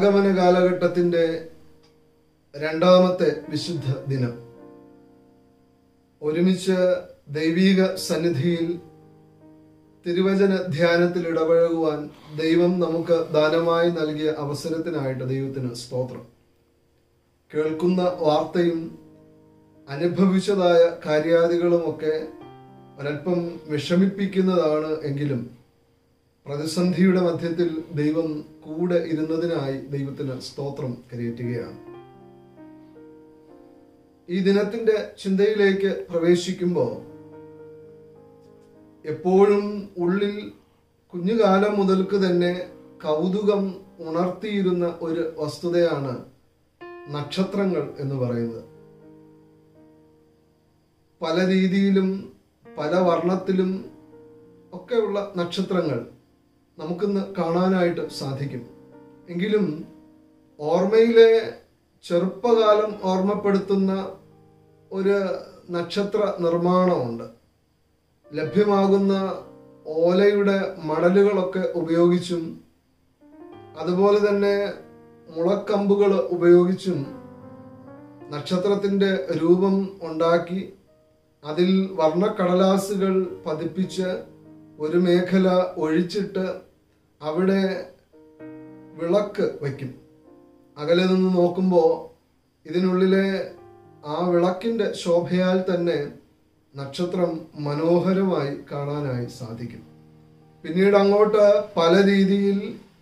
ആഗമന കാലഘട്ടത്തിന്റെ രണ്ടാമത്തെ വിശുദ്ധ ദിനം ഒരുമിച്ച് ദൈവീക സന്നിധിയിൽ തിരുവചന ധ്യാനത്തിൽ ഇടപഴകുവാൻ ദൈവം നമുക്ക് ദാനമായി നൽകിയ അവസരത്തിനായിട്ട് ദൈവത്തിന് സ്തോത്രം കേൾക്കുന്ന വാർത്തയും അനുഭവിച്ചതായ കാര്യാദികളുമൊക്കെ ഒരൽപ്പം വിഷമിപ്പിക്കുന്നതാണ് എങ്കിലും പ്രതിസന്ധിയുടെ മധ്യത്തിൽ ദൈവം കൂടെ ഇരുന്നതിനായി ദൈവത്തിന് സ്തോത്രം കരയേറ്റുകയാണ് ഈ ദിനത്തിന്റെ ചിന്തയിലേക്ക് പ്രവേശിക്കുമ്പോൾ എപ്പോഴും ഉള്ളിൽ കുഞ്ഞുകാലം മുതൽക്ക് തന്നെ കൗതുകം ഉണർത്തിയിരുന്ന ഒരു വസ്തുതയാണ് നക്ഷത്രങ്ങൾ എന്ന് പറയുന്നത് പല രീതിയിലും പല വർണ്ണത്തിലും ഒക്കെയുള്ള നക്ഷത്രങ്ങൾ നമുക്കിന്ന് കാണാനായിട്ട് സാധിക്കും എങ്കിലും ഓർമ്മയിലെ ചെറുപ്പകാലം ഓർമ്മപ്പെടുത്തുന്ന ഒരു നക്ഷത്ര നിർമ്മാണമുണ്ട് ലഭ്യമാകുന്ന ഓലയുടെ മടലുകളൊക്കെ ഉപയോഗിച്ചും അതുപോലെ തന്നെ മുളക്കമ്പുകൾ ഉപയോഗിച്ചും നക്ഷത്രത്തിന്റെ രൂപം ഉണ്ടാക്കി അതിൽ വർണ്ണക്കടലാസുകൾ പതിപ്പിച്ച് ഒരു മേഖല ഒഴിച്ചിട്ട് അവിടെ വിളക്ക് വയ്ക്കും അകലെ നിന്ന് നോക്കുമ്പോൾ ഇതിനുള്ളിലെ ആ വിളക്കിന്റെ ശോഭയാൽ തന്നെ നക്ഷത്രം മനോഹരമായി കാണാനായി സാധിക്കും പിന്നീട് അങ്ങോട്ട് പല രീതിയിൽ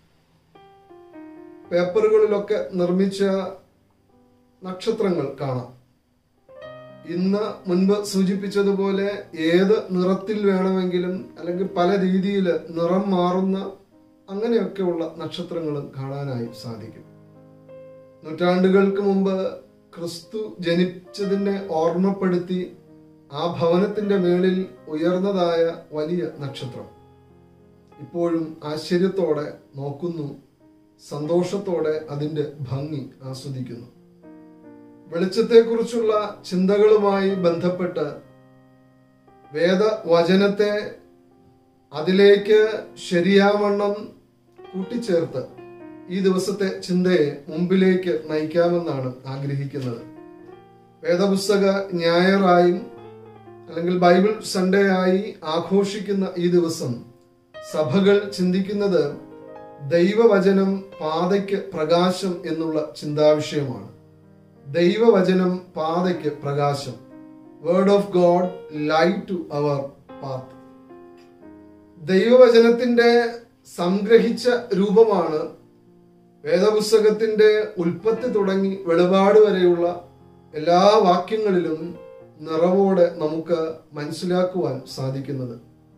പേപ്പറുകളിലൊക്കെ നിർമ്മിച്ച നക്ഷത്രങ്ങൾ കാണാം ഇന്ന് മുൻപ് സൂചിപ്പിച്ചതുപോലെ ഏത് നിറത്തിൽ വേണമെങ്കിലും അല്ലെങ്കിൽ പല രീതിയിൽ നിറം മാറുന്ന അങ്ങനെയൊക്കെയുള്ള നക്ഷത്രങ്ങളും കാണാനായി സാധിക്കും നൂറ്റാണ്ടുകൾക്ക് മുമ്പ് ക്രിസ്തു ജനിച്ചതിനെ ഓർമ്മപ്പെടുത്തി ആ ഭവനത്തിന്റെ മേളിൽ ഉയർന്നതായ വലിയ നക്ഷത്രം ഇപ്പോഴും ആശ്ചര്യത്തോടെ നോക്കുന്നു സന്തോഷത്തോടെ അതിന്റെ ഭംഗി ആസ്വദിക്കുന്നു വെളിച്ചത്തെക്കുറിച്ചുള്ള ചിന്തകളുമായി ബന്ധപ്പെട്ട് വേദവചനത്തെ അതിലേക്ക് ശരിയാവണ്ണം കൂട്ടിച്ചേർത്ത് ഈ ദിവസത്തെ ചിന്തയെ മുമ്പിലേക്ക് നയിക്കാമെന്നാണ് ആഗ്രഹിക്കുന്നത് വേദപുസ്തക ഞായറായും അല്ലെങ്കിൽ ബൈബിൾ സൺഡേ ആയി ആഘോഷിക്കുന്ന ഈ ദിവസം സഭകൾ ചിന്തിക്കുന്നത് ദൈവവചനം പാതയ്ക്ക് പ്രകാശം എന്നുള്ള ചിന്താവിഷയമാണ് ദൈവവചനം പാതയ്ക്ക് പ്രകാശം word of God light to our path ദൈവവചനത്തിന്റെ സംഗ്രഹിച്ച രൂപമാണ് വേദപുസ്തകത്തിന്റെ ഉൽപ്പത്തി തുടങ്ങി വെളിപാട് വരെയുള്ള എല്ലാ വാക്യങ്ങളിലും നിറവോടെ നമുക്ക് മനസ്സിലാക്കുവാൻ സാധിക്കുന്നത്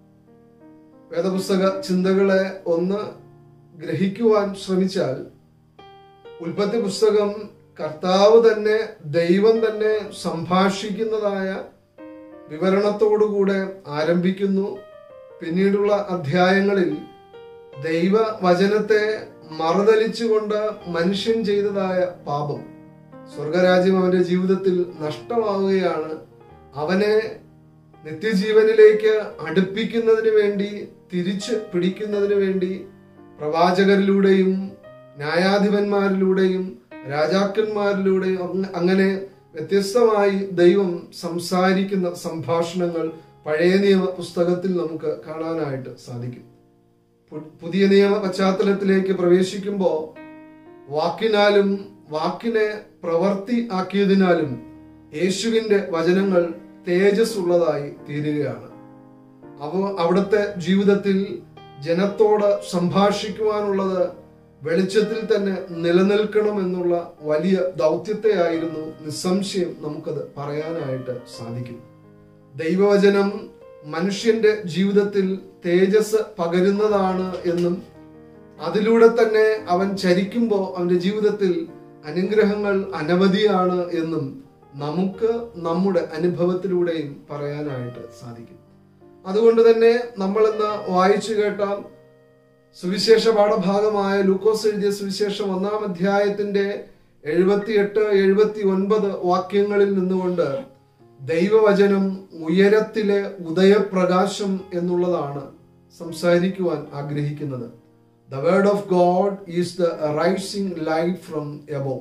വേദപുസ്തക ചിന്തകളെ ഒന്ന് ഗ്രഹിക്കുവാൻ ശ്രമിച്ചാൽ ഉൽപ്പത്തി പുസ്തകം കർത്താവ് തന്നെ ദൈവം തന്നെ സംഭാഷിക്കുന്നതായ വിവരണത്തോടുകൂടെ ആരംഭിക്കുന്നു പിന്നീടുള്ള അധ്യായങ്ങളിൽ ദൈവ വചനത്തെ മറുതലിച്ചുകൊണ്ട് മനുഷ്യൻ ചെയ്തതായ പാപം സ്വർഗരാജ്യം അവന്റെ ജീവിതത്തിൽ നഷ്ടമാവുകയാണ് അവനെ നിത്യജീവനിലേക്ക് അടുപ്പിക്കുന്നതിന് വേണ്ടി തിരിച്ച് പിടിക്കുന്നതിന് വേണ്ടി പ്രവാചകരിലൂടെയും ന്യായാധിപന്മാരിലൂടെയും രാജാക്കന്മാരിലൂടെയും അങ്ങ- അങ്ങനെ വ്യത്യസ്തമായി ദൈവം സംസാരിക്കുന്ന സംഭാഷണങ്ങൾ പഴയ നിയമ പുസ്തകത്തിൽ നമുക്ക് കാണാനായിട്ട് സാധിക്കും പു- പുതിയ നിയമ പശ്ചാത്തലത്തിലേക്ക് പ്രവേശിക്കുമ്പോൾ വാക്കിനാലും വാക്കിനെ പ്രവർത്തി ആക്കിയതിനാലും യേശുവിന്റെ വചനങ്ങൾ തേജസ് ഉള്ളതായി തീരുകയാണ് അവ അവിടുത്തെ ജീവിതത്തിൽ ജനത്തോട് സംഭാഷിക്കുവാനുള്ളത് വെളിച്ചത്തിൽ തന്നെ നിലനിൽക്കണം എന്നുള്ള വലിയ ദൗത്യത്തെയായിരുന്നു നിസ്സംശയം നമുക്കത് പറയാനായിട്ട് സാധിക്കും ദൈവവചനം മനുഷ്യന്റെ ജീവിതത്തിൽ തേജസ് പകരുന്നതാണ് എന്നും അതിലൂടെ തന്നെ അവൻ ചരിക്കുമ്പോൾ അവന്റെ ജീവിതത്തിൽ അനുഗ്രഹങ്ങൾ അനവധിയാണ് എന്നും നമുക്ക് നമ്മുടെ അനുഭവത്തിലൂടെയും പറയാനായിട്ട് സാധിക്കും അതുകൊണ്ട് തന്നെ നമ്മൾ ഇന്ന് വായിച്ചു കേട്ട സുവിശേഷ പാഠഭാഗമായ ലൂക്കോസ് എഴുതിയ സുവിശേഷം ഒന്നാം അധ്യായത്തിന്റെ എഴുപത്തിയെട്ട് എഴുപത്തി ഒൻപത് വാക്യങ്ങളിൽ നിന്നുകൊണ്ട് ദൈവവചനം ഉയരത്തിലെ ഉദയപ്രകാശം എന്നുള്ളതാണ് സംസാരിക്കുവാൻ ആഗ്രഹിക്കുന്നത് the word of God is the rising light from above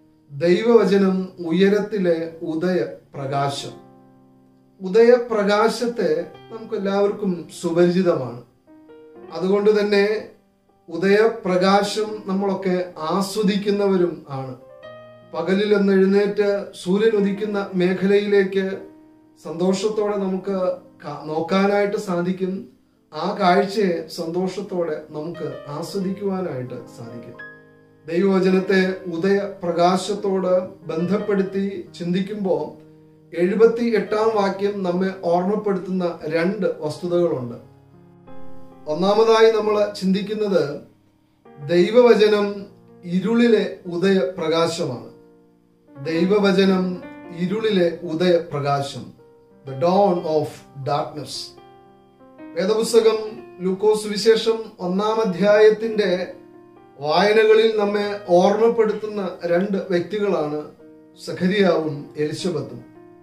ദൈവവചനം ഉയരത്തിലെ ഉദയ പ്രകാശം ഉദയപ്രകാശത്തെ നമുക്ക് എല്ലാവർക്കും സുപരിചിതമാണ് അതുകൊണ്ട് തന്നെ ഉദയപ്രകാശം നമ്മളൊക്കെ ആസ്വദിക്കുന്നവരും ആണ് പകലിൽ ഒന്ന് എഴുന്നേറ്റ് സൂര്യൻ ഉദിക്കുന്ന മേഖലയിലേക്ക് സന്തോഷത്തോടെ നമുക്ക് ക- നോക്കാനായിട്ട് സാധിക്കും ആ കാഴ്ചയെ സന്തോഷത്തോടെ നമുക്ക് ആസ്വദിക്കുവാനായിട്ട് സാധിക്കും ദൈവവചനത്തെ ഉദയ പ്രകാശത്തോട് ബന്ധപ്പെടുത്തി ചിന്തിക്കുമ്പോൾ എഴുപത്തി എട്ടാം വാക്യം നമ്മെ ഓർമ്മപ്പെടുത്തുന്ന രണ്ട് വസ്തുതകളുണ്ട് ഒന്നാമതായി നമ്മൾ ചിന്തിക്കുന്നത് ദൈവവചനം ഇരുളിലെ ഉദയ പ്രകാശമാണ് ദൈവവചനം ഇരുളിലെ ഉദയ പ്രകാശം ദ ഡോൺ ഓഫ് ഡാർക്ക്നെസ് വേദപുസ്തകം ലൂക്കോസ് വിശേഷം ഒന്നാം അധ്യായത്തിന്റെ വായനകളിൽ നമ്മെ ഓർമ്മപ്പെടുത്തുന്ന രണ്ട് വ്യക്തികളാണ് സഖരിയാവും എലിശബത്തും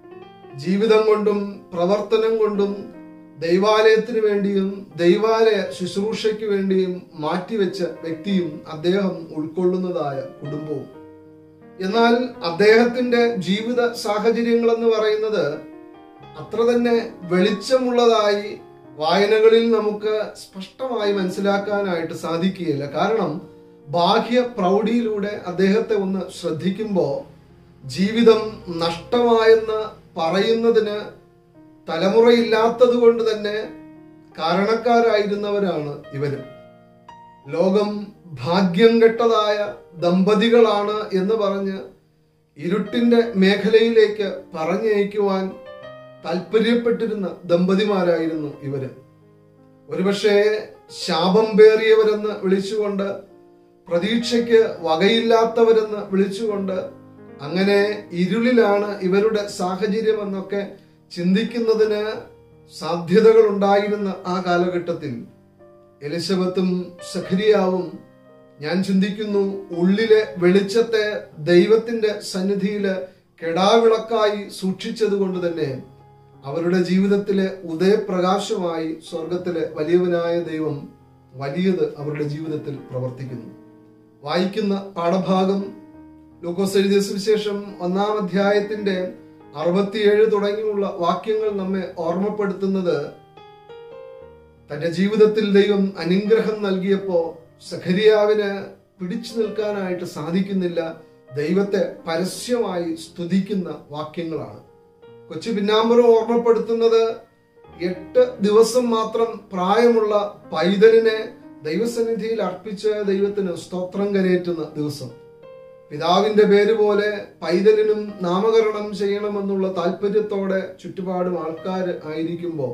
ജീവിതം കൊണ്ടും പ്രവർത്തനം കൊണ്ടും ദൈവാലയത്തിന് വേണ്ടിയും ദൈവാലയ ശുശ്രൂഷയ്ക്ക് വേണ്ടിയും മാറ്റിവെച്ച വ്യക്തിയും അദ്ദേഹം ഉൾക്കൊള്ളുന്നതായ കുടുംബവും എന്നാൽ അദ്ദേഹത്തിന്റെ ജീവിത സാഹചര്യങ്ങൾ എന്ന് പറയുന്നത് അത്ര തന്നെ വെളിച്ചമുള്ളതായി വായനകളിൽ നമുക്ക് സ്പഷ്ടമായി മനസ്സിലാക്കാനായിട്ട് സാധിക്കുകയില്ല കാരണം ബാഹ്യ പ്രൗഢിയിലൂടെ അദ്ദേഹത്തെ ഒന്ന് ശ്രദ്ധിക്കുമ്പോൾ ജീവിതം നഷ്ടമായെന്ന് പറയുന്നതിന് തലമുറയില്ലാത്തത് കൊണ്ട് തന്നെ കാരണക്കാരായിരുന്നവരാണ് ഇവരും ലോകം ഭാഗ്യം കെട്ടതായ ദമ്പതികളാണ് എന്ന് പറഞ്ഞ് ഇരുട്ടിന്റെ മേഖലയിലേക്ക് പറഞ്ഞയക്കുവാൻ താല്പര്യപ്പെട്ടിരുന്ന ദമ്പതിമാരായിരുന്നു ഇവര് ഒരുപക്ഷെ ശാപം പേറിയവരെന്ന് വിളിച്ചുകൊണ്ട് പ്രതീക്ഷയ്ക്ക് വകയില്ലാത്തവരെന്ന് വിളിച്ചുകൊണ്ട് അങ്ങനെ ഇരുളിലാണ് ഇവരുടെ സാഹചര്യം എന്നൊക്കെ ചിന്തിക്കുന്നതിന് സാധ്യതകൾ ഉണ്ടായിരുന്ന ആ കാലഘട്ടത്തിൽ എലിസബത്തും സഖരിയാവും ഞാൻ ചിന്തിക്കുന്നു ഉള്ളിലെ വെളിച്ചത്തെ ദൈവത്തിന്റെ സന്നിധിയില് കെടാവിളക്കായി സൂക്ഷിച്ചത് കൊണ്ട് തന്നെ അവരുടെ ജീവിതത്തിലെ ഉദയപ്രകാശമായി സ്വർഗത്തിലെ വലിയവനായ ദൈവം വലിയത് അവരുടെ ജീവിതത്തിൽ പ്രവർത്തിക്കുന്നു വായിക്കുന്ന പാഠഭാഗം ലൂക്കോസ് എഴുതിയ സുവിശേഷം ഒന്നാം അധ്യായത്തിന്റെ അറുപത്തിയേഴ് തുടങ്ങിയുള്ള വാക്യങ്ങൾ നമ്മെ ഓർമ്മപ്പെടുത്തുന്നത് തന്റെ ജീവിതത്തിൽ ദൈവം അനുഗ്രഹം നൽകിയപ്പോ സഖരിയാവിന് പിടിച്ചു നിൽക്കാനായിട്ട് സാധിക്കുന്നില്ല ദൈവത്തെ പരസ്യമായി സ്തുതിക്കുന്ന വാക്യങ്ങളാണ് കൊച്ചു പിന്നാമ്പറും ഓർമ്മപ്പെടുത്തുന്നത് എട്ട് ദിവസം മാത്രം പ്രായമുള്ള പൈതലിനെ ദൈവസന്നിധിയിൽ അർപ്പിച്ച് ദൈവത്തിന് സ്തോത്രം കരയേറ്റുന്ന ദിവസം പിതാവിന്റെ പേര് പോലെ പൈതലിനും നാമകരണം ചെയ്യണമെന്നുള്ള താല്പര്യത്തോടെ ചുറ്റുപാടും ആൾക്കാർ ആയിരിക്കുമ്പോൾ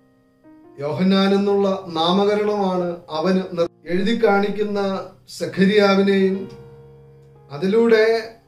യോഹന്നാൻ എന്നുള്ള നാമകരണമാണ് അവന് നിർ- എഴുതി കാണിക്കുന്ന സഖരിയാവിനെയും അതിലൂടെ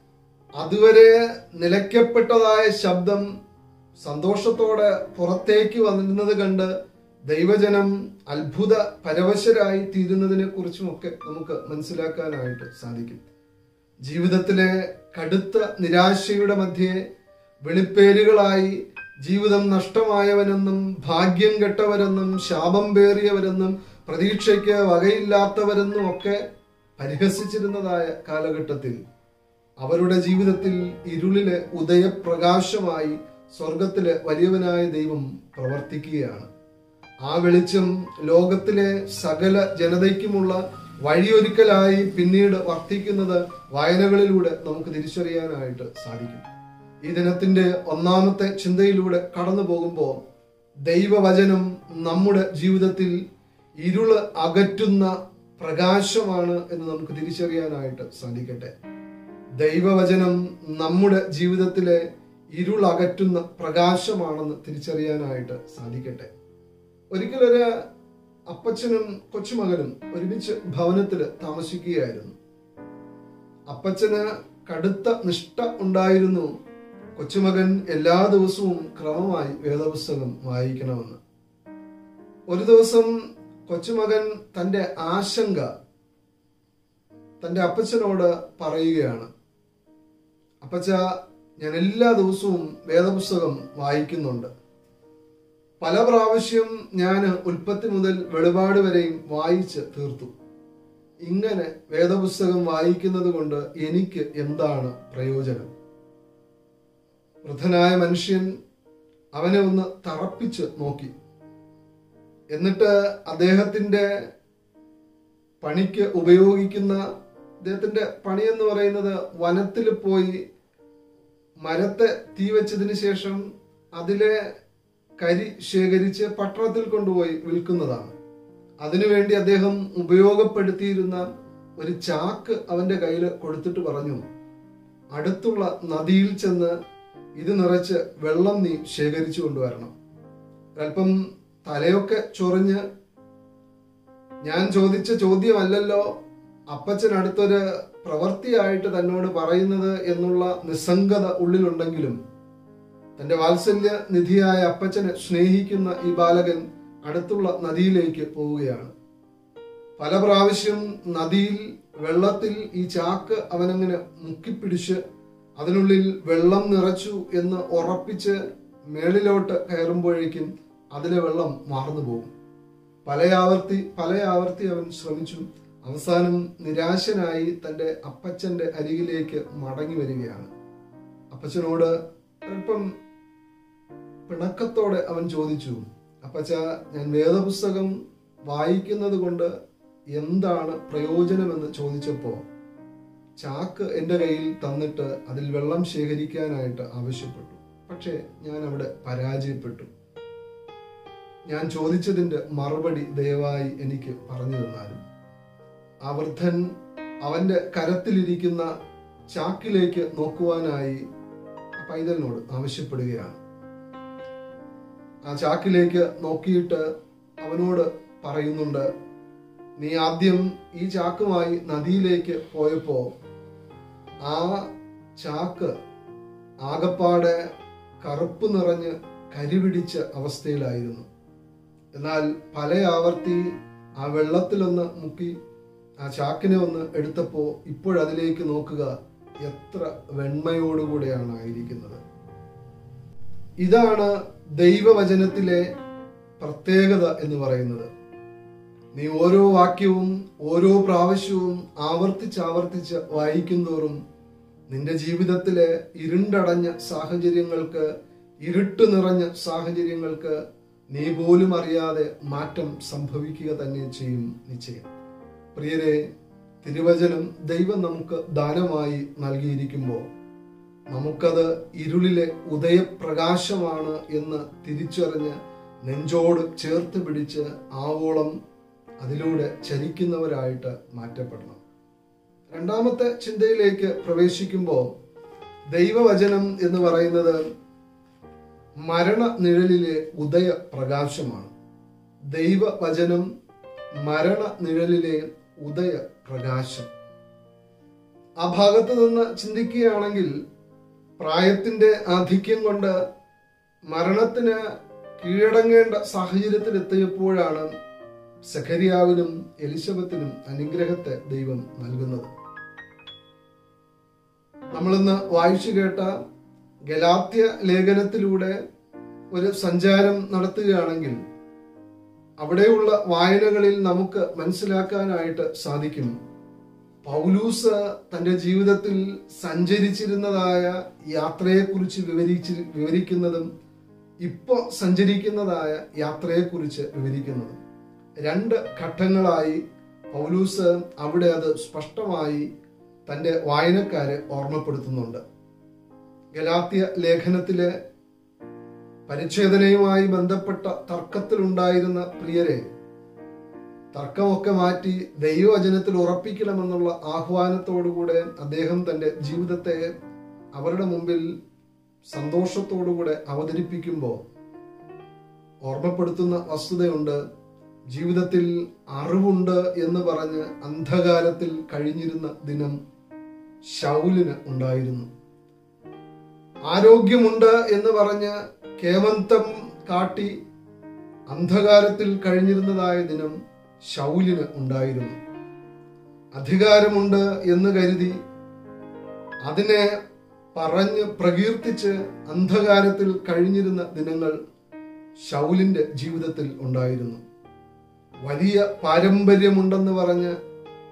അതുവരെ നിലയ്ക്കപ്പെട്ടതായ ശബ്ദം സന്തോഷത്തോടെ പുറത്തേക്ക് വന്നിരുന്നത് കണ്ട് ദൈവജനം അത്ഭുത പരവശരായി തീരുന്നതിനെ കുറിച്ചുമൊക്കെ നമുക്ക് മനസ്സിലാക്കാനായിട്ട് സാധിക്കും ജീവിതത്തിലെ കടുത്ത നിരാശയുടെ മധ്യേ വെളിപ്പേരുകളായി ജീവിതം നഷ്ടമായവനെന്നും ഭാഗ്യം കെട്ടവരെന്നും ശാപം പേറിയവരെന്നും പ്രതീക്ഷയ്ക്ക് വകയില്ലാത്തവരെന്നും ഒക്കെ പരിഹസിച്ചിരുന്നതായ കാലഘട്ടത്തിൽ അവരുടെ ജീവിതത്തിൽ ഇരുളിലെ ഉദയപ്രകാശമായി സ്വർഗത്തിലെ വലിയവനായ ദൈവം പ്രവർത്തിക്കുകയാണ് ആ വെളിച്ചം ലോകത്തിലെ സകല ജനതയ്ക്കുമുള്ള വഴിയൊരുക്കലായി പിന്നീട് വർത്തിക്കുന്നത് വായനകളിലൂടെ നമുക്ക് തിരിച്ചറിയാനായിട്ട് സാധിക്കും ഈ ദിനത്തിന്റെ ഒന്നാമത്തെ ചിന്തയിലൂടെ കടന്നു പോകുമ്പോൾ ദൈവവചനം നമ്മുടെ ജീവിതത്തിൽ ഇരുള് അകറ്റുന്ന പ്രകാശമാണ് എന്ന് നമുക്ക് തിരിച്ചറിയാനായിട്ട് സാധിക്കട്ടെ ദൈവവചനം നമ്മുടെ ജീവിതത്തിലെ ഇരുളകറ്റുന്ന പ്രകാശമാണെന്ന് തിരിച്ചറിയാനായിട്ട് സാധിക്കട്ടെ ഒരിക്കലൊരു അപ്പച്ചനും കൊച്ചുമകനും ഒരുമിച്ച് ഭവനത്തിൽ താമസിക്കുകയായിരുന്നു അപ്പച്ചന് കടുത്ത നിഷ്ഠ ഉണ്ടായിരുന്നു കൊച്ചുമകൻ എല്ലാ ദിവസവും ക്രമമായി വേദപുസ്തകം വായിക്കണമെന്ന് ഒരു ദിവസം കൊച്ചുമകൻ തന്റെ ആശങ്ക തന്റെ അപ്പച്ചനോട് പറയുകയാണ് അപ്പച്ച ഞാൻ എല്ലാ ദിവസവും വേദപുസ്തകം വായിക്കുന്നുണ്ട് പല പ്രാവശ്യം ഞാൻ ഉൽപ്പത്തി മുതൽ വെളിപാട് വരെയും വായിച്ച് തീർത്തു ഇങ്ങനെ വേദപുസ്തകം വായിക്കുന്നത് കൊണ്ട് എനിക്ക് എന്താണ് പ്രയോജനം വൃദ്ധനായ മനുഷ്യൻ അവനെ ഒന്ന് തറപ്പിച്ച് നോക്കി എന്നിട്ട് അദ്ദേഹത്തിന്റെ പണിക്ക് ഉപയോഗിക്കുന്ന അദ്ദേഹത്തിന്റെ പണി എന്ന് പറയുന്നത് വനത്തിൽ പോയി മരത്തെ തീ വെച്ചതിന് ശേഷം അതിലെ കരി ശേഖരിച്ച് പട്ടണത്തിൽ കൊണ്ടുപോയി വിൽക്കുന്നതാണ് അതിനുവേണ്ടി അദ്ദേഹം ഉപയോഗപ്പെടുത്തിയിരുന്ന ഒരു ചാക്ക് അവന്റെ കയ്യിൽ കൊടുത്തിട്ട് പറഞ്ഞു അടുത്തുള്ള നദിയിൽ ചെന്ന് ഇത് നിറച്ച് വെള്ളം നീ ശേഖരിച്ചു കൊണ്ടുവരണം അല്പം തലയൊക്കെ ചൊറിഞ്ഞ് ഞാൻ ചോദിച്ച ചോദ്യമല്ലല്ലോ അപ്പച്ചൻ അടുത്തൊരു പ്രവൃത്തിയായിട്ട് തന്നോട് പറയുന്നത് എന്നുള്ള നിസ്സംഗത ഉള്ളിലുണ്ടെങ്കിലും തന്റെ വാത്സല്യ നിധിയായ അപ്പച്ചനെ സ്നേഹിക്കുന്ന ഈ ബാലകൻ അടുത്തുള്ള നദിയിലേക്ക് പോവുകയാണ് പല പ്രാവശ്യം നദിയിൽ വെള്ളത്തിൽ ഈ ചാക്ക് അവനങ്ങനെ മുക്കിപ്പിടിച്ച് അതിനുള്ളിൽ വെള്ളം നിറച്ചു എന്ന് ഉറപ്പിച്ച് മേളിലോട്ട് കയറുമ്പോഴേക്കും അതിലെ വെള്ളം മാർന്നു പോകും പലയാവർത്തി പലയാവർത്തി അവൻ ശ്രമിച്ചു അവസാനം നിരാശനായി തന്റെ അപ്പച്ചന്റെ അരികിലേക്ക് മടങ്ങി വരികയാണ് അപ്പച്ചനോട് അല്പം പിണക്കത്തോടെ അവൻ ചോദിച്ചു അപ്പച്ച ഞാൻ വേദപുസ്തകം വായിക്കുന്നത് കൊണ്ട് എന്താണ് പ്രയോജനമെന്ന് ചോദിച്ചപ്പോ ചാക്ക് എൻ്റെ കയ്യിൽ തന്നിട്ട് അതിൽ വെള്ളം ശേഖരിക്കാനായിട്ട് ആവശ്യപ്പെട്ടു പക്ഷേ ഞാൻ അവിടെ പരാജയപ്പെട്ടു ഞാൻ ചോദിച്ചതിന്റെ മറുപടി ദയവായി എനിക്ക് പറഞ്ഞു തന്നാലും ആ വൃദ്ധൻ അവന്റെ കരത്തിലിരിക്കുന്ന ചാക്കിലേക്ക് നോക്കുവാനായി ആ പൈതലിനോട് ആവശ്യപ്പെടുകയാണ് ആ ചാക്കിലേക്ക് നോക്കിയിട്ട് അവനോട് പറയുന്നുണ്ട് നീ ആദ്യം ഈ ചാക്കുമായി നദിയിലേക്ക് പോയപ്പോ ആ ചാക്ക് ആകപ്പാടെ കറുപ്പ് നിറഞ്ഞ് കരിപിടിച്ച അവസ്ഥയിലായിരുന്നു എന്നാൽ പല ആവർത്തി ആ വെള്ളത്തിലൊന്ന് മുക്കി ആ ചാക്കിനെ ഒന്ന് എടുത്തപ്പോ ഇപ്പോഴതിലേക്ക് നോക്കുക എത്ര വെണ്മയോടുകൂടെയാണ് ആയിരിക്കുന്നത് ഇതാണ് ദൈവവചനത്തിലെ പ്രത്യേകത എന്ന് പറയുന്നത് നീ ഓരോ വാക്യവും ഓരോ പ്രാവശ്യവും ആവർത്തിച്ച് ആവർത്തിച്ച് വായിക്കുന്തോറും നിന്റെ ജീവിതത്തിലെ ഇരുണ്ടടഞ്ഞ സാഹചര്യങ്ങൾക്ക് ഇരുട്ട് നിറഞ്ഞ സാഹചര്യങ്ങൾക്ക് നീ പോലും അറിയാതെ മാറ്റം സംഭവിക്കുക തന്നെ ചെയ്യും നിശ്ചയം പ്രിയരെ തിരുവചനം ദൈവം നമുക്ക് ദാനമായി നൽകിയിരിക്കുമ്പോൾ നമുക്കത് ഇരുളിലെ ഉദയപ്രകാശമാണ് എന്ന് തിരിച്ചറിഞ്ഞ് നെഞ്ചോട് ചേർത്ത് പിടിച്ച് ആവോളം അതിലൂടെ ചലിക്കുന്നവരായിട്ട് മാറ്റപ്പെടണം രണ്ടാമത്തെ ചിന്തയിലേക്ക് പ്രവേശിക്കുമ്പോൾ ദൈവവചനം എന്ന് പറയുന്നത് മരണ നിഴലിലെ ഉദയ പ്രകാശമാണ് ദൈവവചനം മരണ നിഴലിലെ ഉദയ പ്രകാശം ആ ഭാഗത്ത് നിന്ന് ചിന്തിക്കുകയാണെങ്കിൽ പ്രായത്തിന്റെ ആധിക്യം കൊണ്ട് മരണത്തിന് കീഴടങ്ങേണ്ട സാഹചര്യത്തിൽ എത്തിയപ്പോഴാണ് സഖരിയാവിനും എലിസബത്തിനും അനുഗ്രഹത്തെ ദൈവം നൽകുന്നത് നമ്മളിന്ന് വായിച്ചു കേട്ട ഗലാത്യ ലേഖനത്തിലൂടെ ഒരു സഞ്ചാരം നടത്തുകയാണെങ്കിൽ അവിടെയുള്ള വായനകളിൽ നമുക്ക് മനസ്സിലാക്കാനായിട്ട് സാധിക്കും പൗലൂസ് തന്റെ ജീവിതത്തിൽ സഞ്ചരിച്ചിരുന്നതായ യാത്രയെക്കുറിച്ച് വിവരിച്ച് വിവരിക്കുന്നതും ഇപ്പോൾ സഞ്ചരിക്കുന്നതായ യാത്രയെക്കുറിച്ച് വിവരിക്കുന്നതും രണ്ട് ഘട്ടങ്ങളായി പൗലൂസ് അവിടെ അത് സ്പഷ്ടമായി തന്റെ വായനക്കാരെ ഓർമ്മപ്പെടുത്തുന്നുണ്ട് ഗലാത്യ ലേഖനത്തിലെ പരിച്ഛേദനയുമായി ബന്ധപ്പെട്ട തർക്കത്തിലുണ്ടായിരുന്ന പ്രിയരെ തർക്കമൊക്കെ മാറ്റി ദൈവവചനത്തിൽ ഉറപ്പിക്കണമെന്നുള്ള ആഹ്വാനത്തോടുകൂടെ അദ്ദേഹം തന്റെ ജീവിതത്തെ അവരുടെ മുമ്പിൽ സന്തോഷത്തോടുകൂടെ അവതരിപ്പിക്കുമ്പോൾ ഓർമ്മപ്പെടുത്തുന്ന വസ്തുതയുണ്ട് ജീവിതത്തിൽ അറിവുണ്ട് എന്ന് പറഞ്ഞ് അന്ധകാരത്തിൽ കഴിഞ്ഞിരുന്ന ദിനം ശൗലിന് ഉണ്ടായിരുന്നു ആരോഗ്യമുണ്ട് എന്ന് പറഞ്ഞ് കേവന്തം കാട്ടി അന്ധകാരത്തിൽ കഴിഞ്ഞിരുന്നതായ ദിനം ശൗലിന് ഉണ്ടായിരുന്നു അധികാരമുണ്ട് എന്ന് കരുതി അതിനെ പറഞ്ഞ് പ്രകീർത്തിച്ച് അന്ധകാരത്തിൽ കഴിഞ്ഞിരുന്ന ദിനങ്ങൾ ശൗലിന്റെ ജീവിതത്തിൽ ഉണ്ടായിരുന്നു വലിയ പാരമ്പര്യമുണ്ടെന്ന് പറഞ്ഞ്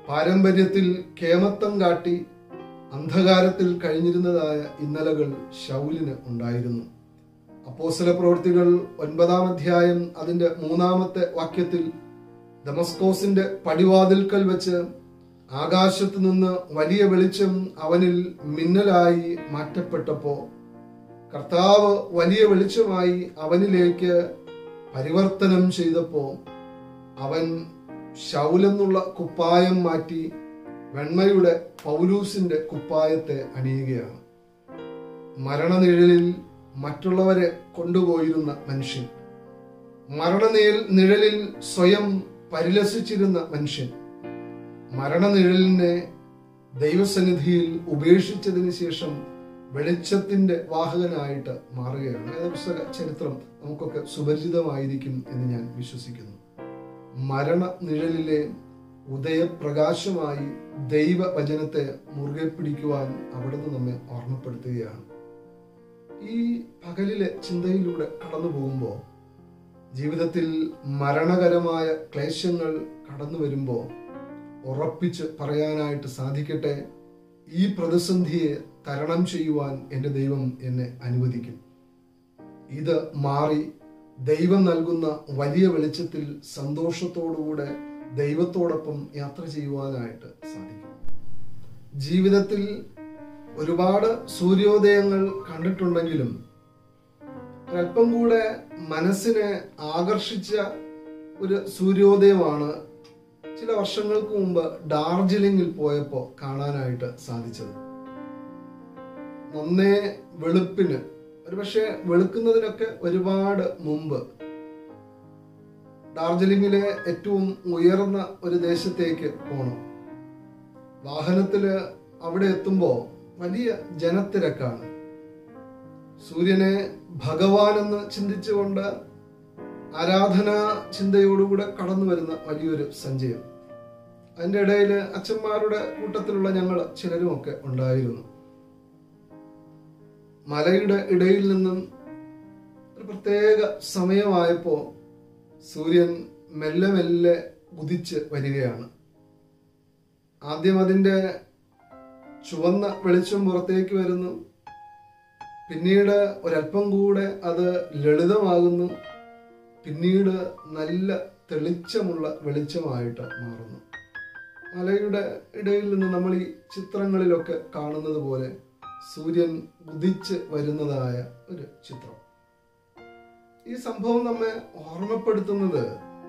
പാരമ്പര്യത്തിൽ കേമത്വം കാട്ടി അന്ധകാരത്തിൽ കഴിഞ്ഞിരുന്നതായ ഇന്നലകൾ ശൗലിന് ഉണ്ടായിരുന്നു അപ്പോസ്തല പ്രവൃത്തികൾ ഒൻപതാം അധ്യായം അതിന്റെ മൂന്നാമത്തെ വാക്യത്തിൽ ദമസ്കോസിന്റെ പടിവാതിൽക്കൽ വെച്ച് ആകാശത്ത് നിന്ന് വലിയ വെളിച്ചം അവനിൽ മിന്നലായി മാറ്റപ്പെട്ടപ്പോ കർത്താവ് വലിയ വെളിച്ചമായി അവനിലേക്ക് പരിവർത്തനം ചെയ്തപ്പോ അവൻ ശൗലെന്നുള്ള കുപ്പായം മാറ്റി വെണ്മയുടെ പൗലൂസിന്റെ കുപ്പായത്തെ അണിയുകയാണ് മരണനിഴലിൽ മറ്റുള്ളവരെ കൊണ്ടുപോയിരുന്ന മനുഷ്യൻ മരണനിഴൽ നിഴലിൽ സ്വയം പരിലസിച്ചിരുന്ന മനുഷ്യൻ മരണനിഴലിനെ ദൈവസന്നിധിയിൽ ഉപേക്ഷിച്ചതിന് ശേഷം വെളിച്ചത്തിന്റെ വാഹകനായിട്ട് മാറുകയാണ് ഏത് പുസ്തക ചരിത്രം നമുക്കൊക്കെ സുപരിചിതമായിരിക്കും എന്ന് ഞാൻ വിശ്വസിക്കുന്നു മരണ നിഴലിലെ ഉദയപ്രകാശമായി ദൈവവചനത്തെ മുറുകെ പിടിക്കുവാൻ അവിടുന്ന് നമ്മെ ഓർമ്മപ്പെടുത്തുകയാണ് ഈ പകലിലെ ചിന്തയിലൂടെ കടന്നു പോകുമ്പോൾ ജീവിതത്തിൽ മരണകരമായ ക്ലേശങ്ങൾ കടന്നു വരുമ്പോൾ ഉറപ്പിച്ച് പറയാനായിട്ട് സാധിക്കട്ടെ ഈ പ്രതിസന്ധിയെ തരണം ചെയ്യുവാൻ എൻ്റെ ദൈവം എന്നെ അനുവദിക്കും ഇത് മാറി ദൈവം നൽകുന്ന വലിയ വെളിച്ചത്തിൽ സന്തോഷത്തോടുകൂടെ ദൈവത്തോടൊപ്പം യാത്ര ചെയ്യുവാനായിട്ട് സാധിക്കും ജീവിതത്തിൽ ഒരുപാട് സൂര്യോദയങ്ങൾ കണ്ടിട്ടുണ്ടെങ്കിലും ഒരല്പം കൂടെ മനസ്സിനെ ആകർഷിച്ച ഒരു സൂര്യോദയമാണ് ചില വർഷങ്ങൾക്ക് മുമ്പ് ഡാർജിലിംഗിൽ പോയപ്പോൾ കാണാനായിട്ട് സാധിച്ചത് നന്നേ വെളുപ്പിന് ഒരുപക്ഷെ വെളുക്കുന്നതിനൊക്കെ ഒരുപാട് മുമ്പ് ഡാർജിലിംഗിലെ ഏറ്റവും ഉയർന്ന ഒരു ദേശത്തേക്ക് പോകണം വാഹനത്തില് അവിടെ എത്തുമ്പോൾ വലിയ ജനത്തിരക്കാണ് സൂര്യനെ ഭഗവാൻ എന്ന് ചിന്തിച്ചുകൊണ്ട് ആരാധനാ ചിന്തയോടുകൂടെ കടന്നു വരുന്ന വലിയൊരു സഞ്ചയം അതിൻ്റെ ഇടയിൽ അച്ഛന്മാരുടെ കൂട്ടത്തിലുള്ള ഞങ്ങൾ ചിലരുമൊക്കെ ഉണ്ടായിരുന്നു മലയുടെ ഇടയിൽ നിന്നും ഒരു പ്രത്യേക സമയമായപ്പോൾ സൂര്യൻ മെല്ലെ മെല്ലെ ഉദിച്ച് വരികയാണ് ആദ്യം അതിൻ്റെ ചുവന്ന വെളിച്ചം പുറത്തേക്ക് വരുന്നു പിന്നീട് ഒരല്പം കൂടെ അത് ലളിതമാകുന്നു പിന്നീട് നല്ല തെളിച്ചമുള്ള വെളിച്ചമായിട്ട് മാറുന്നു മലയുടെ ഇടയിൽ നിന്ന് നമ്മൾ ഈ ചിത്രങ്ങളിലൊക്കെ കാണുന്നത് പോലെ സൂര്യൻ ഉദിച്ച് വരുന്നതായ ഒരു ചിത്രം ഈ സംഭവം നമ്മെ ഓർമ്മപ്പെടുത്തുന്നത്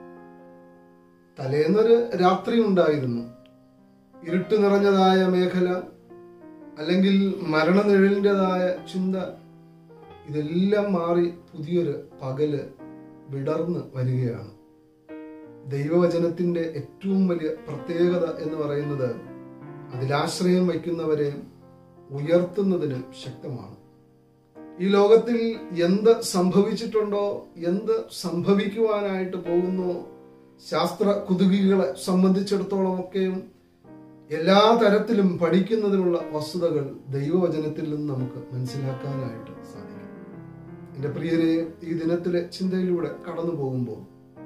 തലേന്നൊരു രാത്രി ഉണ്ടായിരുന്നു ഇരുട്ട് നിറഞ്ഞതായ മേഖല അല്ലെങ്കിൽ മരണനിഴലിൻ്റെതായ ചിന്ത ഇതെല്ലാം മാറി പുതിയൊരു പകല് വിടർന്ന് വരികയാണ് ദൈവവചനത്തിന്റെ ഏറ്റവും വലിയ പ്രത്യേകത എന്ന് പറയുന്നത് അതിലാശ്രയം വയ്ക്കുന്നവരെ ഉയർത്തുന്നതിന് ശക്തമാണ് ഈ ലോകത്തിൽ എന്ത് സംഭവിച്ചിട്ടുണ്ടോ എന്ത് സംഭവിക്കുവാനായിട്ട് പോകുന്നു ശാസ്ത്ര കുതുകികളെ സംബന്ധിച്ചിടത്തോളം ഒക്കെയും എല്ലാ തരത്തിലും പഠിക്കുന്നതിനുള്ള വസ്തുതകൾ ദൈവവചനത്തിൽ നിന്ന് നമുക്ക് മനസ്സിലാക്കാനായിട്ട് സാധിക്കും എൻ്റെ പ്രിയരെ ഈ ദിനത്തിലെ ചിന്തയിലൂടെ കടന്നു പോകുമ്പോൾ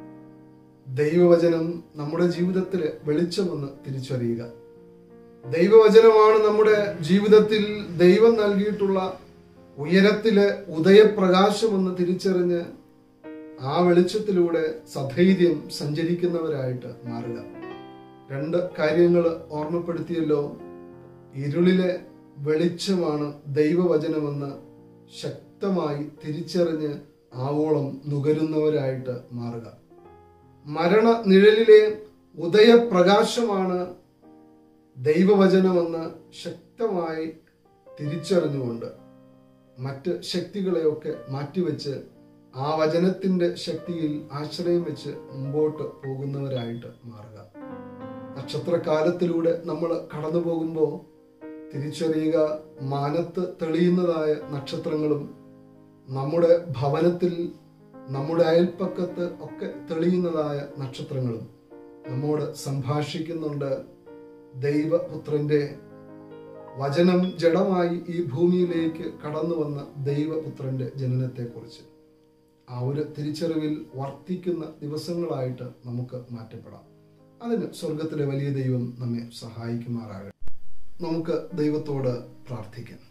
ദൈവവചനം നമ്മുടെ ജീവിതത്തിലെ വെളിച്ചമെന്ന് തിരിച്ചറിയുക ദൈവവചനമാണ് നമ്മുടെ ജീവിതത്തിൽ ദൈവം നൽകിയിട്ടുള്ള ഉയരത്തിലെ ഉദയപ്രകാശമെന്ന് തിരിച്ചറിഞ്ഞ് ആ വെളിച്ചത്തിലൂടെ സധൈര്യം സഞ്ചരിക്കുന്നവരായിട്ട് മാറുക രണ്ട് കാര്യങ്ങൾ ഓർമ്മപ്പെടുത്തിയല്ലോ ഇരുളിലെ വെളിച്ചമാണ് ദൈവവചനമെന്ന് ശക്തമായി തിരിച്ചറിഞ്ഞ് ആവോളം നുകരുന്നവരായിട്ട് മാറുക മരണ നിഴലിലെ ഉദയപ്രകാശമാണ് ദൈവവചനമെന്ന് ശക്തമായി തിരിച്ചറിഞ്ഞുകൊണ്ട് മറ്റ് ശക്തികളെയൊക്കെ മാറ്റിവെച്ച് ആ വചനത്തിന്റെ ശക്തിയിൽ ആശ്രയം വെച്ച് മുമ്പോട്ട് പോകുന്നവരായിട്ട് മാറുക നക്ഷത്രകാലത്തിലൂടെ നമ്മൾ കടന്നു പോകുമ്പോൾ തിരിച്ചറിയുക മാനത്ത് തെളിയുന്നതായ നക്ഷത്രങ്ങളും നമ്മുടെ ഭവനത്തിൽ നമ്മുടെ അയൽപ്പക്കത്ത് ഒക്കെ തെളിയുന്നതായ നക്ഷത്രങ്ങളും നമ്മോട് സംഭാഷിക്കുന്നുണ്ട് ദൈവപുത്രന്റെ വചനം ജഡമായി ഈ ഭൂമിയിലേക്ക് കടന്നു വന്ന ദൈവപുത്രന്റെ ജനനത്തെക്കുറിച്ച് ആ ഒരു തിരിച്ചറിവിൽ വർത്തിക്കുന്ന ദിവസങ്ങളായിട്ട് നമുക്ക് മാറ്റപ്പെടാം അതിന് സ്വർഗത്തിലെ വലിയ ദൈവം നമ്മെ സഹായിക്കുമാറാകട്ടെ നമുക്ക് ദൈവത്തോട് പ്രാർത്ഥിക്കാം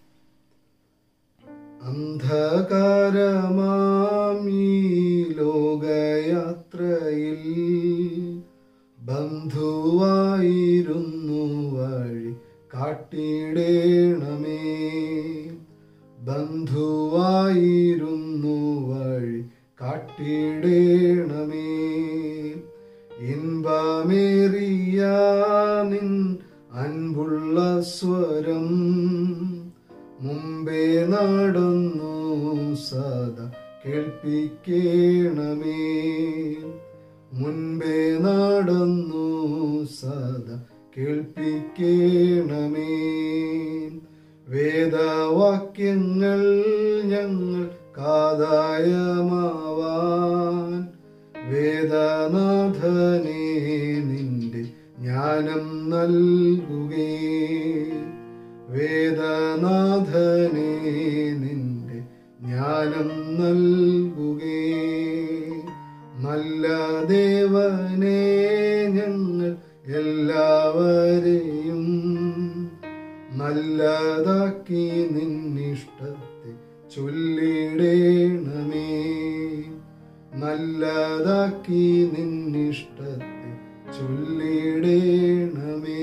അന്ധകാരമാമീ ലോകയാത്രയിൽ ബന്ധുവായിരുന്നു വഴി കാട്ടിടേണമേ ബന്ധുവായിരുന്നു വഴി കാട്ടിടേണമേ ഇൻപമേറിയ നിൻ അൻപുള്ള സ്വരം മുമ്പേ നടന്നു സദാ കേൾപ്പിക്കണമേ മുൻപേ നടന്നു സദാ കേൾപ്പിക്കണമേ വേദവാക്യങ്ങൾ ഞങ്ങൾ കാതായമാവാൻ വേദനാഥനെ നിന്റെ ജ്ഞാനം നൽകുകേ വേദനാഥനെ നിന്റെ ജ്ഞാനം നൽകുകേ നല്ല ദേവനെ ഞങ്ങൾ എല്ലാവരെയും നല്ലതാക്കി നിന്നിഷ്ടത്തെ ചൊല്ലിടേണമേ നല്ലതാക്കി നിന്നിഷ്ടത്തെ ചൊല്ലിടേണമേ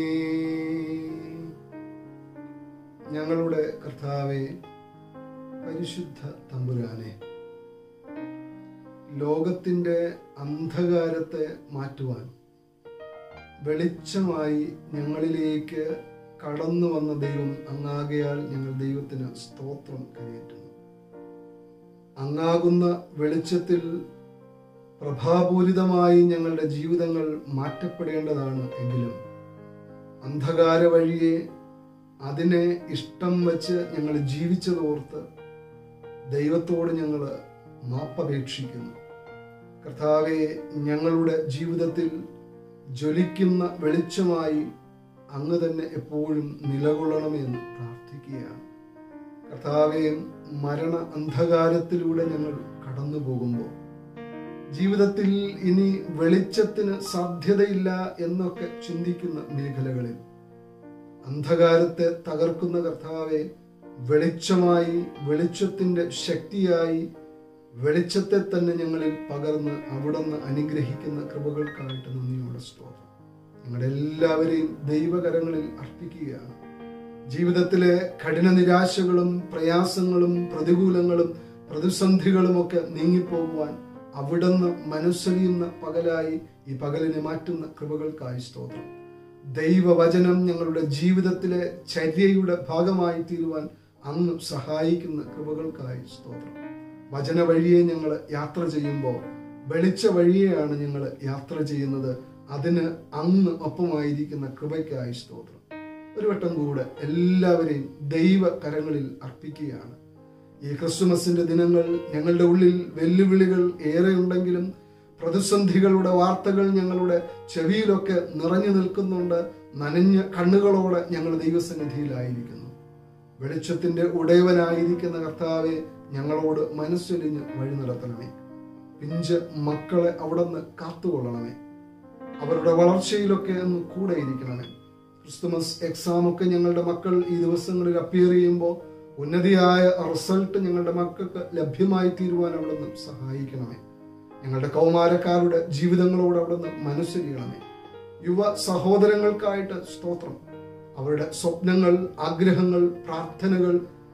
ഞങ്ങളുടെ കർത്താവെ പരിശുദ്ധ തമ്പുരാനെ ലോകത്തിന്റെ അന്ധകാരത്തെ മാറ്റുവാൻ വെളിച്ചമായി ഞങ്ങളിലേക്ക് കടന്നു വന്ന ദൈവം അങ്ങാകയാൽ ഞങ്ങൾ ദൈവത്തിന് സ്തോത്രം കരയേറ്റുന്നു അങ്ങാകുന്ന വെളിച്ചത്തിൽ പ്രഭാപൂരിതമായി ഞങ്ങളുടെ ജീവിതങ്ങൾ മാറ്റപ്പെടേണ്ടതാണ് എങ്കിലും അന്ധകാര വഴിയെ അതിനെ ഇഷ്ടം വച്ച് ഞങ്ങൾ ജീവിച്ചതോർത്ത് ദൈവത്തോട് ഞങ്ങൾ മാപ്പപേക്ഷിക്കുന്നു കർത്താവെ ഞങ്ങളുടെ ജീവിതത്തിൽ ജ്വലിക്കുന്ന വെളിച്ചമായി അങ്ങ് തന്നെ എപ്പോഴും നിലകൊള്ളണമെന്ന് പ്രാർത്ഥിക്കുകയാണ് കർത്താവെ മരണ അന്ധകാരത്തിലൂടെ ഞങ്ങൾ കടന്നു പോകുമ്പോൾ ജീവിതത്തിൽ ഇനി വെളിച്ചത്തിന് സാധ്യതയില്ല എന്നൊക്കെ ചിന്തിക്കുന്ന മേഖലകളിൽ അന്ധകാരത്തെ തകർക്കുന്ന കർത്താവെ വെളിച്ചമായി വെളിച്ചത്തിന്റെ ശക്തിയായി വെളിച്ചത്തെ തന്നെ ഞങ്ങളിൽ പകർന്ന് അവിടുന്ന് അനുഗ്രഹിക്കുന്ന കൃപകൾക്കായിട്ട് നന്ദിയോടെ സ്തോത്രം ഞങ്ങളുടെ എല്ലാവരെയും ദൈവകരങ്ങളിൽ അർപ്പിക്കുകയാണ് ജീവിതത്തിലെ കഠിന നിരാശകളും പ്രയാസങ്ങളും പ്രതികൂലങ്ങളും പ്രതിസന്ധികളും ഒക്കെ നീങ്ങിപ്പോകുവാൻ അവിടുന്ന് മനസ്സറിയുന്ന പകലായി ഈ പകലിനെ മാറ്റുന്ന കൃപകൾക്കായി സ്തോത്രം ദൈവവചനം ഞങ്ങളുടെ ജീവിതത്തിലെ ചര്യയുടെ ഭാഗമായി തീരുവാൻ അങ്ങ് സഹായിക്കുന്ന കൃപകൾക്കായി സ്തോത്രം വചന വഴിയെ ഞങ്ങൾ യാത്ര ചെയ്യുമ്പോൾ വെളിച്ച വഴിയെയാണ് ഞങ്ങൾ യാത്ര ചെയ്യുന്നത് അതിന് അങ്ങ് ഒപ്പമായിരിക്കുന്ന കൃപയ്ക്കായി സ്തോത്രം ഒരു വട്ടം കൂടെ എല്ലാവരെയും ദൈവ കരങ്ങളിൽ അർപ്പിക്കുകയാണ് ഈ ക്രിസ്തുമസിന്റെ ദിനങ്ങൾ ഞങ്ങളുടെ ഉള്ളിൽ വെല്ലുവിളികൾ ഏറെയുണ്ടെങ്കിലും പ്രതിസന്ധികളുടെ വാർത്തകൾ ഞങ്ങളുടെ ചെവിയിലൊക്കെ നിറഞ്ഞു നിൽക്കുന്നുണ്ട് നനഞ്ഞ കണ്ണുകളോടെ ഞങ്ങൾ ദൈവസന്നിധിയിലായിരിക്കുന്നു വെളിച്ചത്തിന്റെ ഉടയവനായിരിക്കുന്ന കർത്താവെ ഞങ്ങളോട് മനസ്സൊലിഞ്ഞ് വഴി നടത്തണമേ പിഞ്ച് മക്കളെ അവിടുന്ന് കാത്തുകൊള്ളണമേ അവരുടെ വളർച്ചയിലൊക്കെ ഒന്ന് കൂടെ ഇരിക്കണമേ ക്രിസ്തുമസ് എക്സാം ഒക്കെ ഞങ്ങളുടെ മക്കൾ ഈ ദിവസങ്ങളിൽ അപ്പിയർ ചെയ്യുമ്പോൾ ഉന്നതിയായ റിസൾട്ട് ഞങ്ങളുടെ മക്കൾക്ക് ലഭ്യമായി തീരുവാൻ അവിടുന്ന് സഹായിക്കണമേ ഞങ്ങളുടെ കൗമാരക്കാരുടെ ജീവിതങ്ങളോട് അവിടുന്ന് മനസ്സരിയണമേ യുവ സഹോദരങ്ങൾക്കായിട്ട് സ്തോത്രം അവരുടെ സ്വപ്നങ്ങൾ ആഗ്രഹങ്ങൾ പ്രാർത്ഥനകൾ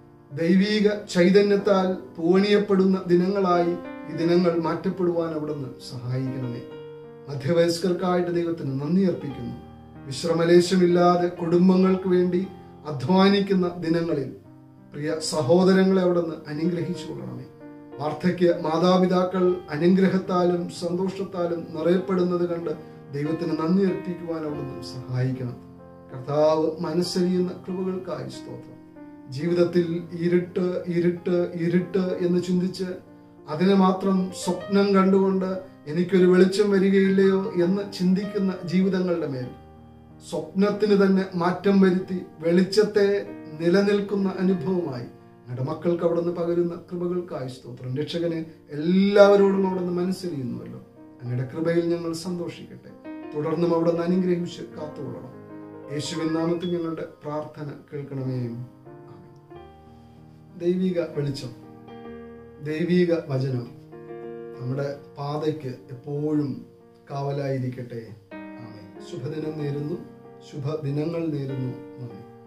ദൈവീക ചൈതന്യത്താൽ പൂവണിയപ്പെടുന്ന ദിനങ്ങളായി ഈ ദിനങ്ങൾ മാറ്റപ്പെടുവാൻ അവിടുന്ന് സഹായിക്കണമേ മധ്യവയസ്കർക്കായിട്ട് ദൈവത്തിന് നന്ദി അർപ്പിക്കുന്നു വിശ്രമലേശമില്ലാതെ കുടുംബങ്ങൾക്ക് വേണ്ടി അധ്വാനിക്കുന്ന ദിനങ്ങളിൽ പ്രിയ സഹോദരങ്ങളെ അവിടുന്ന് അനുഗ്രഹിച്ചു കൊള്ളണമേ വാർദ്ധക്യ മാതാപിതാക്കൾ അനുഗ്രഹത്താലും സന്തോഷത്താലും നിറയപ്പെടുന്നത് കണ്ട് ദൈവത്തിന് നന്ദി അർപ്പിക്കുവാൻ അവിടുന്ന് സഹായിക്കണം കർത്താവ് മനസ്സരിയുന്ന കൃപകൾക്കായി സ്തോത്രം ജീവിതത്തിൽ ഇരുട്ട് ഇരുട്ട് ഇരുട്ട് എന്ന് ചിന്തിച്ച് അതിനെ മാത്രം സ്വപ്നം കണ്ടുകൊണ്ട് എനിക്കൊരു വെളിച്ചം വരികയില്ലയോ എന്ന് ചിന്തിക്കുന്ന ജീവിതങ്ങളുടെ മേൽ സ്വപ്നത്തിന് തന്നെ മാറ്റം വരുത്തി വെളിച്ചത്തെ നിലനിൽക്കുന്ന അനുഭവമായി ഞങ്ങളുടെ മക്കൾക്ക് അവിടെ നിന്ന് പകരുന്ന കൃപകൾക്കായി സ്തോത്രം രക്ഷകനെ എല്ലാവരോടും അവിടെ നിന്ന് മനസ്സിലിയുന്നുവല്ലോ അങ്ങയുടെ കൃപയിൽ ഞങ്ങൾ സന്തോഷിക്കട്ടെ തുടർന്നും അവിടെ നിന്ന് അനുഗ്രഹിച്ച് കാത്തുകൊള്ളണം യേശുവിൻ നാമത്തിൽ ഞങ്ങളുടെ പ്രാർത്ഥന കേൾക്കണമേ ആമേൻ. ദൈവിക വെളിച്ചം ദൈവിക വചനം നമ്മുടെ പാതയ്ക്ക് എപ്പോഴും കാവലായിരിക്കട്ടെ ആമേൻ ശുഭദിനം നേരുന്നു ശുഭദിനങ്ങൾ നേരുന്നു നന്ദി